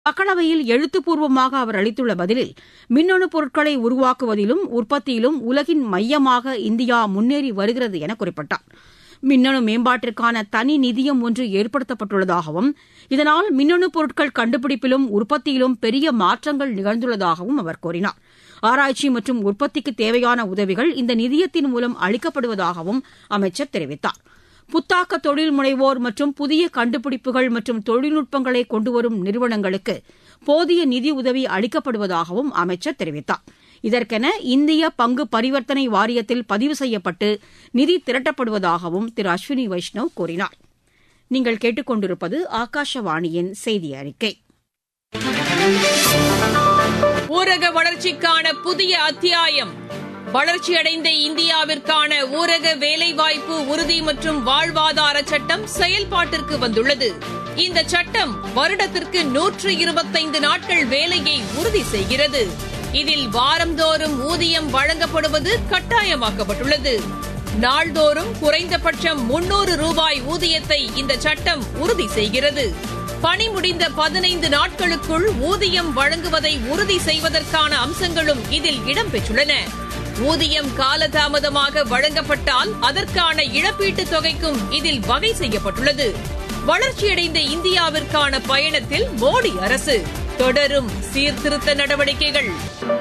மக்களவையில் எழுத்துப்பூர்வமாக அவர் அளித்துள்ள பதிலில் மின்னணு பொருட்களை உருவாக்குவதிலும் உற்பத்தியிலும் உலகின் மையமாக இந்தியா முன்னேறி வருகிறது என குறிப்பிட்டார் மின்னணு மேம்பாட்டிற்கான தனி நிதியம் ஒன்று ஏற்படுத்தப்பட்டுள்ளதாகவும் இதனால் மின்னணு பொருட்கள் கண்டுபிடிப்பிலும் உற்பத்தியிலும் பெரிய மாற்றங்கள் நிகழ்ந்துள்ளதாகவும் அவர் கூறினார் ஆராய்ச்சி மற்றும் உற்பத்திக்கு தேவையான உதவிகள் இந்த நிதியத்தின் மூலம் அளிக்கப்படுவதாகவும் அமைச்சர் தெரிவித்தார் புத்தாக்க தொழில் முனைவோர் மற்றும் புதிய கண்டுபிடிப்புகள் மற்றும் தொழில்நுட்பங்களை கொண்டுவரும் நிறுவனங்களுக்கு போதிய நிதி உதவி அளிக்கப்படுவதாகவும் அமைச்சர் தெரிவித்தார் இதற்கென இந்திய பங்கு பரிவர்த்தனை வாரியத்தில் பதிவு செய்யப்பட்டு நிதி திரட்டப்படுவதாகவும் திரு அஸ்வினி வைஷ்ணவ் கூறினார் நீங்கள் கேட்டுக்கொண்டிருப்பது ஆகாஷவாணியின் செய்தி அறிக்கை ஊரக வளர்ச்சிக்கான புதிய அத்தியாயம் வளர்ச்சியடைந்த இந்தியாவிற்கான ஊரக வேலைவாய்ப்பு உறுதி மற்றும் வாழ்வாதார சட்டம் செயல்பாட்டிற்கு வந்துள்ளது இந்த சட்டம் வருடத்திற்கு நூற்று இருபத்தைந்து நாட்கள் வேலையை உறுதி செய்கிறது இதில் வாரந்தோறும் ஊதியம் வழங்கப்படுவது கட்டாயமாக்கப்பட்டுள்ளது நாள்தோறும் குறைந்தபட்சம் முன்னூறு ரூபாய் ஊதியத்தை இந்த சட்டம் உறுதி செய்கிறது பணி முடிந்த பதினைந்து நாட்களுக்குள் ஊதியம் வழங்குவதை உறுதி செய்வதற்கான அம்சங்களும் இதில் இடம்பெற்றுள்ளன ஊதியம் காலதாமதமாக வழங்கப்பட்டால் அதற்கான இழப்பீட்டுத் தொகைக்கும் இதில் வகை செய்யப்பட்டுள்ளது வளர்ச்சியடைந்த இந்தியாவிற்கான பயணத்தில் மோடி அரசு தொடரும் சீர்திருத்த நடவடிக்கைகள்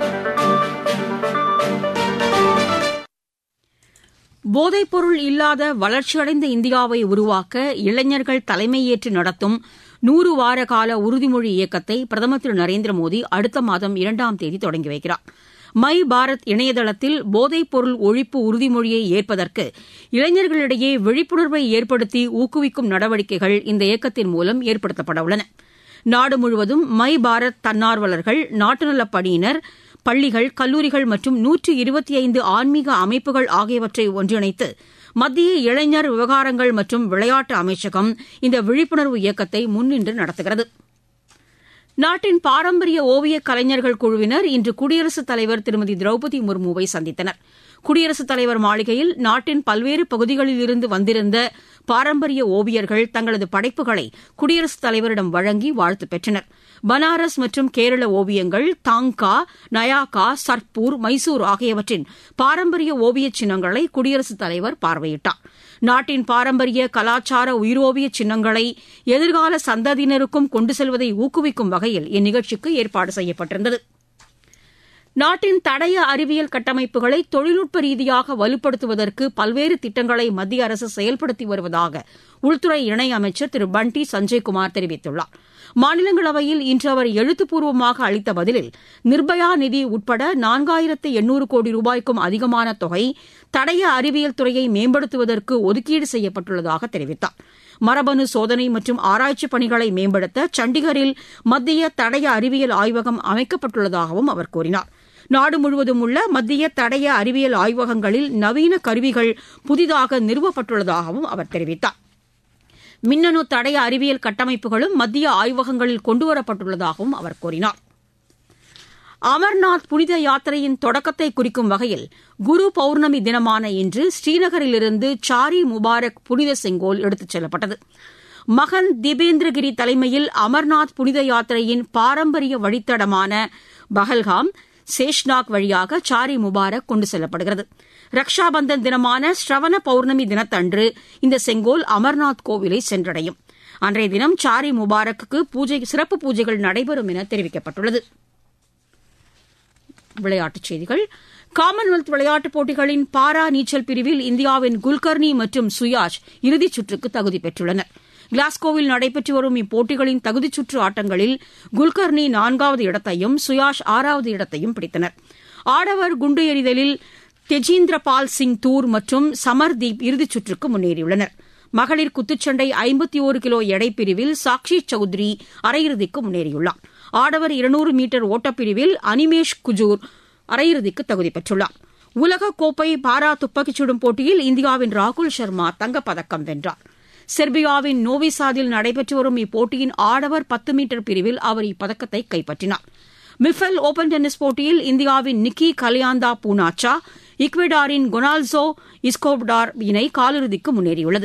போதைப்பொருள் இல்லாத வளர்ச்சியடைந்த இந்தியாவை உருவாக்க இளைஞர்கள் தலைமையேற்று நடத்தும் நூறு வார கால உறுதிமொழி இயக்கத்தை பிரதமர் திரு நரேந்திர மோடி அடுத்த மாதம் இரண்டாம் தேதி தொடங்கி வைக்கிறார் மை பாரத் இணையதளத்தில் போதைப்பொருள் ஒழிப்பு உறுதிமொழியை ஏற்பதற்கு இளைஞர்களிடையே விழிப்புணர்வை ஏற்படுத்தி ஊக்குவிக்கும் நடவடிக்கைகள் இந்த இயக்கத்தின் மூலம் ஏற்படுத்தப்பட உள்ளன நாடு முழுவதும் மை பாரத் தன்னார்வலர்கள் நாட்டுநலப் பணியினர் பள்ளிகள் கல்லூரிகள் மற்றும் நூற்று இருபத்தி ஐந்து ஆன்மீக அமைப்புகள் ஆகியவற்றை ஒன்றிணைத்து மத்திய இளைஞர் விவகாரங்கள் மற்றும் விளையாட்டு அமைச்சகம் இந்த விழிப்புணர்வு இயக்கத்தை முன்னின்று நடத்துகிறது நாட்டின் பாரம்பரிய ஓவியக் கலைஞர்கள் குழுவினர் இன்று குடியரசுத் தலைவர் திருமதி திரௌபதி முர்முவை சந்தித்தனர் குடியரசுத் தலைவர் மாளிகையில் நாட்டின் பல்வேறு பகுதிகளிலிருந்து வந்திருந்த பாரம்பரிய ஓவியர்கள் தங்களது படைப்புகளை குடியரசுத் தலைவரிடம் வழங்கி வாழ்த்து பெற்றனர் பனாரஸ் மற்றும் கேரள ஓவியங்கள் தாங்கா நயாகா சர்பூர் மைசூர் ஆகியவற்றின் பாரம்பரிய ஓவியச் சின்னங்களை குடியரசுத் தலைவர் பார்வையிட்டார் நாட்டின் பாரம்பரிய கலாச்சார உயிரோவிய சின்னங்களை எதிர்கால சந்ததியினருக்கும் கொண்டு செல்வதை ஊக்குவிக்கும் வகையில் இந்நிகழ்ச்சிக்கு ஏற்பாடு செய்யப்பட்டிருந்தது நாட்டின் தடய அறிவியல் கட்டமைப்புகளை தொழில்நுட்ப ரீதியாக வலுப்படுத்துவதற்கு பல்வேறு திட்டங்களை மத்திய அரசு செயல்படுத்தி வருவதாக உள்துறை இணையமைச்சர் திரு பண்டி சஞ்சய்குமார் தெரிவித்துள்ளார் மாநிலங்களவையில் இன்று அவர் எழுத்துப்பூர்வமாக அளித்த பதிலில் நிர்பயா நிதி உட்பட நான்காயிரத்து எண்ணூறு கோடி ரூபாய்க்கும் அதிகமான தொகை தடய அறிவியல் துறையை மேம்படுத்துவதற்கு ஒதுக்கீடு செய்யப்பட்டுள்ளதாக தெரிவித்தார் மரபணு சோதனை மற்றும் ஆராய்ச்சி பணிகளை மேம்படுத்த சண்டிகரில் மத்திய தடய அறிவியல் ஆய்வகம் அமைக்கப்பட்டுள்ளதாகவும் அவர் கூறினார் நாடு முழுவதும் உள்ள மத்திய தடய அறிவியல் ஆய்வகங்களில் நவீன கருவிகள் புதிதாக நிறுவப்பட்டுள்ளதாகவும் அவர் தெரிவித்தார் மின்னணு தடய அறிவியல் கட்டமைப்புகளும் மத்திய ஆய்வகங்களில் கொண்டுவரப்பட்டுள்ளதாகவும் அவர் கூறினார் அமர்நாத் புனித யாத்திரையின் தொடக்கத்தை குறிக்கும் வகையில் குரு பௌர்ணமி தினமான இன்று ஸ்ரீநகரிலிருந்து சாரி முபாரக் புனித செங்கோல் எடுத்துச் செல்லப்பட்டது மகன் திபேந்திரகிரி தலைமையில் அமர்நாத் புனித யாத்திரையின் பாரம்பரிய வழித்தடமான பஹல்காம் சேஷ்நாக் வழியாக சாரி முபாரக் கொண்டு செல்லப்படுகிறது ரக்ஷாபந்தன் தினமான ஸ்ரவண பௌர்ணமி தினத்தன்று இந்த செங்கோல் அமர்நாத் கோவிலை சென்றடையும் அன்றைய தினம் சாரி முபாரக்கு பூஜை சிறப்பு பூஜைகள் நடைபெறும் என தெரிவிக்கப்பட்டுள்ளது விளையாட்டுச் செய்திகள் காமன்வெல்த் விளையாட்டுப் போட்டிகளின் பாரா நீச்சல் பிரிவில் இந்தியாவின் குல்கர்னி மற்றும் சுயாஜ் இறுதிச் சுற்றுக்கு தகுதி பெற்றுள்ளனர் கிளாஸ்கோவில் நடைபெற்று வரும் இப்போட்டிகளின் தகுதிச் சுற்று ஆட்டங்களில் குல்கர்னி நான்காவது இடத்தையும் சுயாஷ் ஆறாவது இடத்தையும் பிடித்தனர் ஆடவர் குண்டு எறிதலில் தெஜீந்திர பால் சிங் தூர் மற்றும் சமர்தீப் இறுதிச் சுற்றுக்கு முன்னேறியுள்ளனர் மகளிர் குத்துச்சண்டை ஐம்பத்தி ஒரு கிலோ எடை பிரிவில் சாக்ஷி சௌத்ரி அரையிறுதிக்கு முன்னேறியுள்ளார் ஆடவர் இருநூறு மீட்டர் ஓட்டப்பிரிவில் அனிமேஷ் குஜூர் அரையிறுதிக்கு தகுதி பெற்றுள்ளார் உலக கோப்பை பாரா துப்பாக்கிச் சுடும் போட்டியில் இந்தியாவின் ராகுல் சர்மா தங்கப்பதக்கம் வென்றார் செர்பியாவின் நோவிசாதில் நடைபெற்று வரும் இப்போட்டியின் ஆடவர் பத்து மீட்டர் பிரிவில் அவர் இப்பதக்கத்தை கைப்பற்றினார் மிஃபெல் ஓபன் டென்னிஸ் போட்டியில் இந்தியாவின் நிக்கி கலியாந்தா பூனாச்சா ஈக்வெடாரின் கொனால்சோ இஸ்கோப்டார் இணை காலிறுதிக்கு முன்னேறியுள்ளது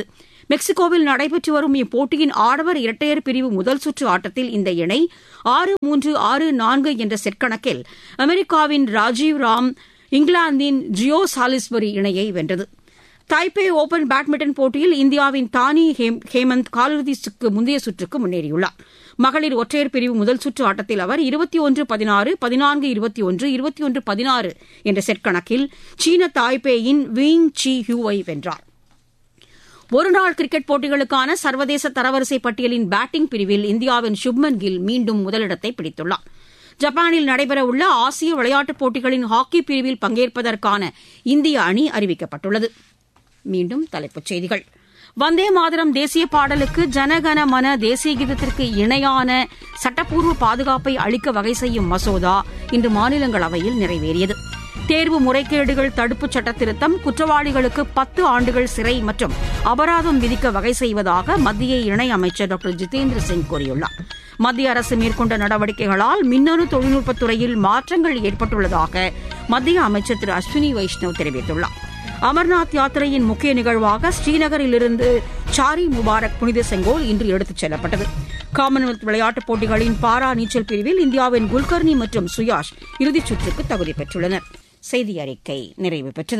மெக்சிகோவில் நடைபெற்று வரும் இப்போட்டியின் ஆடவர் இரட்டையர் பிரிவு முதல் சுற்று ஆட்டத்தில் இந்த இணை ஆறு மூன்று ஆறு நான்கு என்ற செட் கணக்கில் அமெரிக்காவின் ராஜீவ் ராம் இங்கிலாந்தின் ஜியோ சாலிஸ்பரி இணையை வென்றது தைப்பே ஓபன் பேட்மிண்டன் போட்டியில் இந்தியாவின் தானி ஹேமந்த் காலிறுதிக்கு முந்தைய சுற்றுக்கு முன்னேறியுள்ளார் மகளிர் ஒற்றையர் பிரிவு முதல் சுற்று ஆட்டத்தில் அவர் இருபத்தி ஒன்று பதினாறு பதினான்கு இருபத்தி ஒன்று இருபத்தி ஒன்று பதினாறு என்ற செட் கணக்கில் சீன தாய்பேயின் வீங் சி ஹியூவை வென்றார் ஒருநாள் கிரிக்கெட் போட்டிகளுக்கான சர்வதேச தரவரிசை பட்டியலின் பேட்டிங் பிரிவில் இந்தியாவின் சுப்மன் கில் மீண்டும் முதலிடத்தை பிடித்துள்ளார் ஜப்பானில் நடைபெறவுள்ள ஆசிய விளையாட்டுப் போட்டிகளின் ஹாக்கி பிரிவில் பங்கேற்பதற்கான இந்திய அணி அறிவிக்கப்பட்டுள்ளது மீண்டும் தலைப்புச் செய்திகள் வந்தே மாதரம் தேசிய பாடலுக்கு ஜனகன மன தேசிய கீதத்திற்கு இணையான சட்டப்பூர்வ பாதுகாப்பை அளிக்க வகை செய்யும் மசோதா இன்று மாநிலங்களவையில் நிறைவேறியது தேர்வு முறைகேடுகள் தடுப்புச் சட்ட திருத்தம் குற்றவாளிகளுக்கு பத்து ஆண்டுகள் சிறை மற்றும் அபராதம் விதிக்க வகை செய்வதாக மத்திய இணையமைச்சர் டாக்டர் ஜிதேந்திர சிங் கூறியுள்ளார் மத்திய அரசு மேற்கொண்ட நடவடிக்கைகளால் மின்னணு தொழில்நுட்பத் துறையில் மாற்றங்கள் ஏற்பட்டுள்ளதாக மத்திய அமைச்சர் திரு அஸ்வினி வைஷ்ணவ் தெரிவித்துள்ளார் அமர்நாத் யாத்திரையின் முக்கிய நிகழ்வாக ஸ்ரீநகரிலிருந்து சாரி முபாரக் புனித செங்கோல் இன்று எடுத்துச் செல்லப்பட்டது காமன்வெல்த் விளையாட்டுப் போட்டிகளின் பாரா நீச்சல் பிரிவில் இந்தியாவின் குல்கர்னி மற்றும் சுயாஷ் இறுதிச் சுற்றுக்கு தகுதி பெற்றுள்ளனர் செய்தி அறிக்கை நிறைவு பெற்றது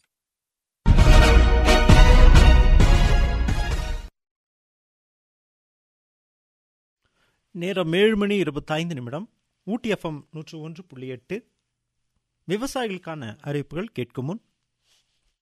நேரம் ஏழு மணி இருபத்தைந்து நிமிடம் ஊட்டி எஃப்எம் நூற்று ஒன்று புள்ளி எட்டு விவசாயிகளுக்கான அறிவிப்புகள் கேட்கும் முன்